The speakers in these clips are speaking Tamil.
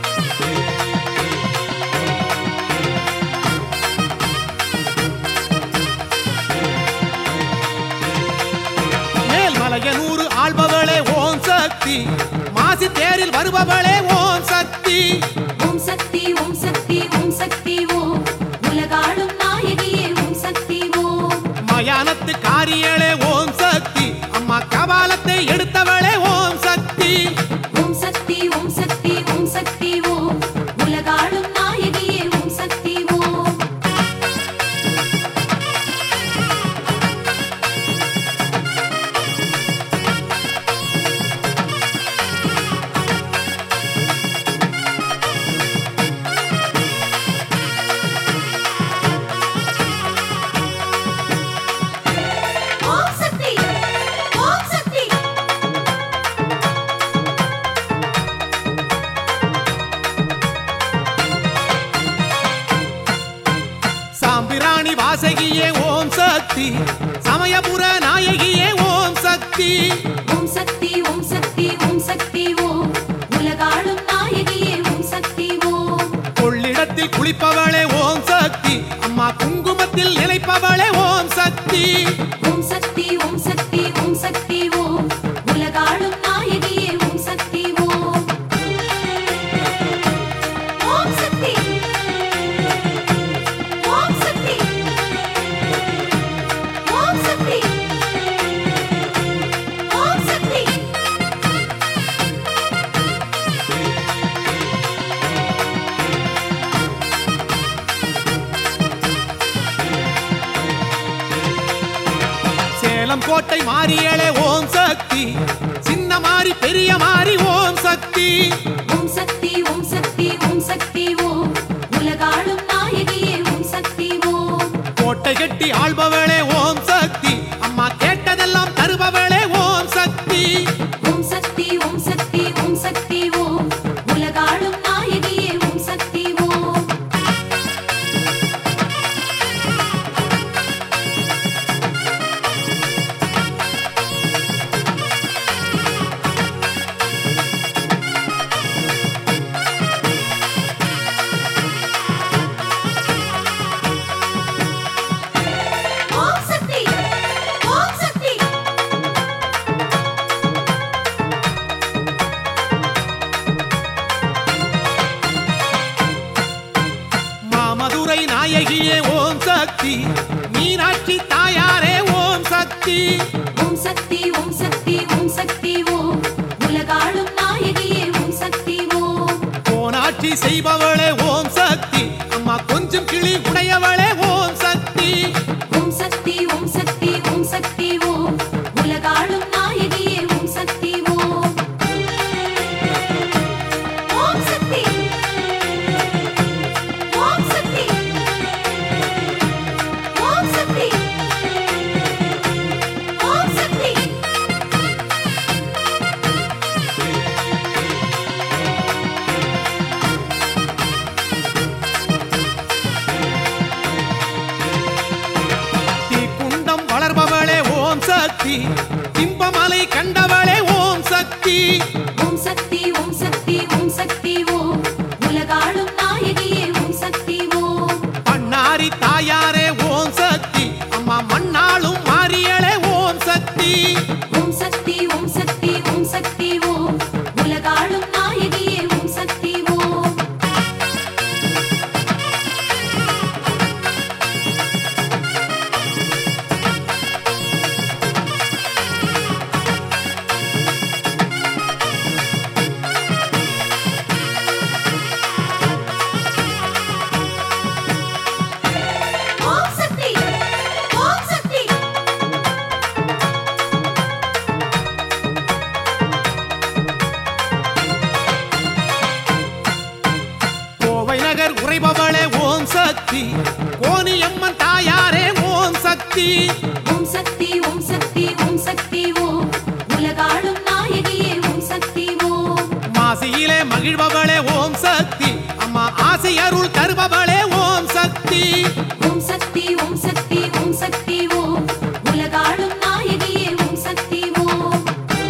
மேல்மலையனூறு ஆள்பவளே ஓம் சக்தி மாசி தேரில் வருபவளே ஓம் சக்தி ஓம் சக்தி ஓம் சக்தி ஓம் சக்தி ஓம் உலகாளும் நாயகியே ஓம் சக்தி ஓம் மயானத்து காரியளே ஓம் சக்தி அம்மா கபாலத்தை எடுத்தவளே ஓம் சக்தி ஓம் சக்தி ஓம் சக்தி ஓம் சக்தி ஓம் உலகாளும் நாயகியே ஓம் சக்தி ஓம் ஓம் சக்தி ஓம் சக்தி சாம்பிராணி வாசகியே ஓம் சக்தி சமயபுர நாயகியே ஓம் சக்தி ஓம் சக்தி ஓம் சக்தி ஓம் சக்தி ஓம் உலகாளும் நாயகியே ஓம் சக்தி ஓம் கொள்ளிடத்தில் குளிப்பவளே ஓம் சக்தி அம்மா குங்குமத்தில் நிலைப்பவளே ஓம் சக்தி ஓம் சக்தி ஓம் சக்தி ஓம் சக்தி ஓம் உலகாளும் நாயகியே ஓம் சக்தி ஓம் ஓம் சக்தி ஓம் சக்தி ஓம் சக்தி ஓம் சக்தி சேலம் கோட்டை மாறியளே ஓம் சக்தி சின்ன மாறி பெரிய மாறி ஓம் சக்தி ஓம் சக்தி ஓம் சக்தி ஓம் சக்தி ஓம் உலகாளும் நாயகியே ஓம் சக்தி ஓம் கோட்டை கட்டி ஆள்பவளே ஓம் சக்தி அம்மா கேட்டதெல்லாம் தருபவளே ஓம் சக்தி ஓம் சக்தி ஓம் சக்தி ஓம் சக்தி ஓம் உலகாளும் நாயகியே ஓம் சக்தி ஓம் ஓம் சக்தி ஓம் சக்தி மாமதுரை நாயகியே ஓம் சக்தி மீனாட்சி தாயாரே ஓம் சக்தி ஓம் சக்தி ஓம் சக்தி ஓம் சக்தி ஓம் உலகாளும் நாயகியே ஓம் சக்தி ஓம் போனாட்சி செய்பவளே ஓம் சக்தி அம்மா கொஞ்சம் கிளி உடையவளே ஓம் சக்தி ஓம் சக்தி ஓம் சக்தி ஓம் சக்தி ஓம் உலகாளும் நாயகியே ஓம் சக்தி ஓம் ஓம் சக்தி ஓம் சக்தி ஓம் சக்தி ஓம் சக்தி தீக்குண்டம் வளர்பவளே ஓம் சக்தி திம்பமலை கண்டவளே ஓம் சக்தி ஓம் சக்தி ஓம் சக்தி ஓம் சக்தி ஓம் உலகாளும் நாயகியே ஓம் சக்தி ஓம் பண்ணாரி தாயாரே ஓம் சக்தி அம்மா மண்ணாளும் மாறியளே ஓம் சக்தி ஓம் சக்தி ஓம் சக்தி ஓம் சக்தி ஓம் உலகாளும் நாயகியே ஓம் சக்தி ஓம் ஓம் சக்தி ஓம் சக்தி கோவை நகர் உறைபவளே ஓம் சக்தி கோனியம்மன் தாயாரே ஓம் சக்தி ஓம் சக்தி ஓம் சக்தி ஓம் சக்தி ஓம் உலகாளும் நாயகியே ஓம் சக்தி ஓம் மாசியிலே மகிழ்பவளே ஓம் சக்தி அம்மா ஆசை அருள் தருபவளே ஓம் சக்தி ஓம் சக்தி ஓம் சக்தி ஓம் சக்தி ஓம் உலகாளும் நாயகியே ஓம் சக்தி ஓம்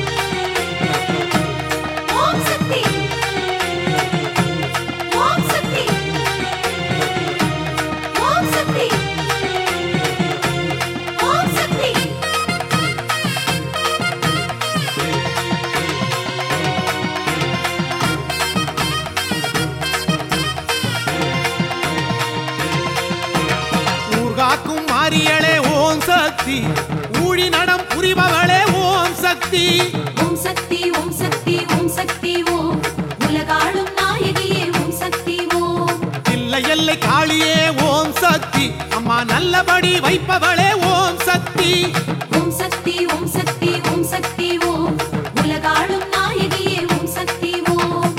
ஓம் சக்தி ஓம் சக்தி ஓம் சக்தி ஓம் சக்தி ஊர்காக்கும் மாரியளே ஓம் சக்தி ஊழி நடம் புரிபவளே ஓம் சக்தி ஓம் சக்தி ஓம் சக்தி ஓம் சக்தி ஓம் உலகாளும் நாயகியே ஓம் சக்தி ஓம் இல்லை எல்லை காளியே ஓம் சக்தி அம்மா நல்லபடி வைப்பவளே ஓம் சக்தி ஓம் சக்தி ஓம் சக்தி ஓம் சக்தி ஓம் உலகாளும் நாயகியே ஓம் சக்தி ஓம்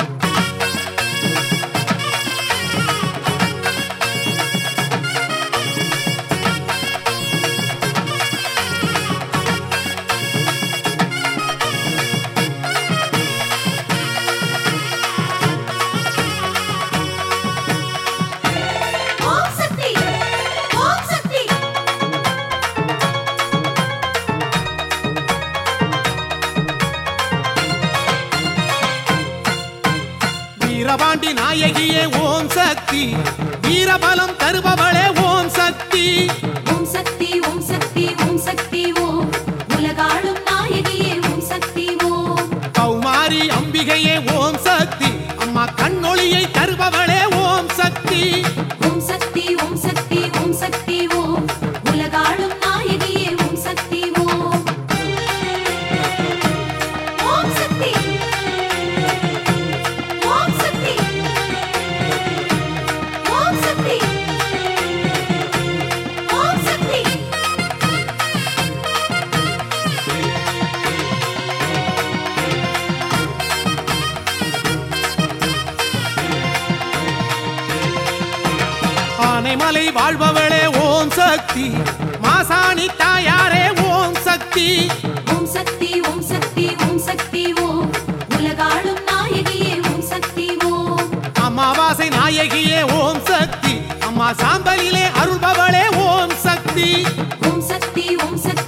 ஓம் சக்தி ஓம் சக்தி வீரபாண்டி நாயகியே ஓம் சக்தி வீரபலம் தருபவளே ஓம் சக்தி ஓம் சக்தி ஓம் சக்தி ஓம் சக்தி ஓம் உலகாளும் நாயகியே ஓம் சக்தி ஓம் கௌமாரி அம்பிகையே ஓம் சக்தி அம்மா கண்ணொளியை தருபவளே ஓம் சக்தி ஓம் சக்தி ஓம் சக்தி ஓம் சக்தி ஓம் உலகாளும் நாயகியே ஓம் சக்தி ஓம் ஓம் சக்தி ஓம் சக்தி ஓம் சக்தி வாழ்பவளே ஓம் சக்தி மாசாணி தாயாரே ஓம் சக்தி ஓம் சக்தி ஓம் சக்தி ஓம் சக்தி ஓம் உலகாளும் நாயகியே ஓம் சக்தி ஓம் அமாவாசை நாயகியே ஓம் சக்தி அம்மா சாம்பலிலே அருள்பவளே ஓம் சக்தி ஓம் சக்தி ஓம் சக்தி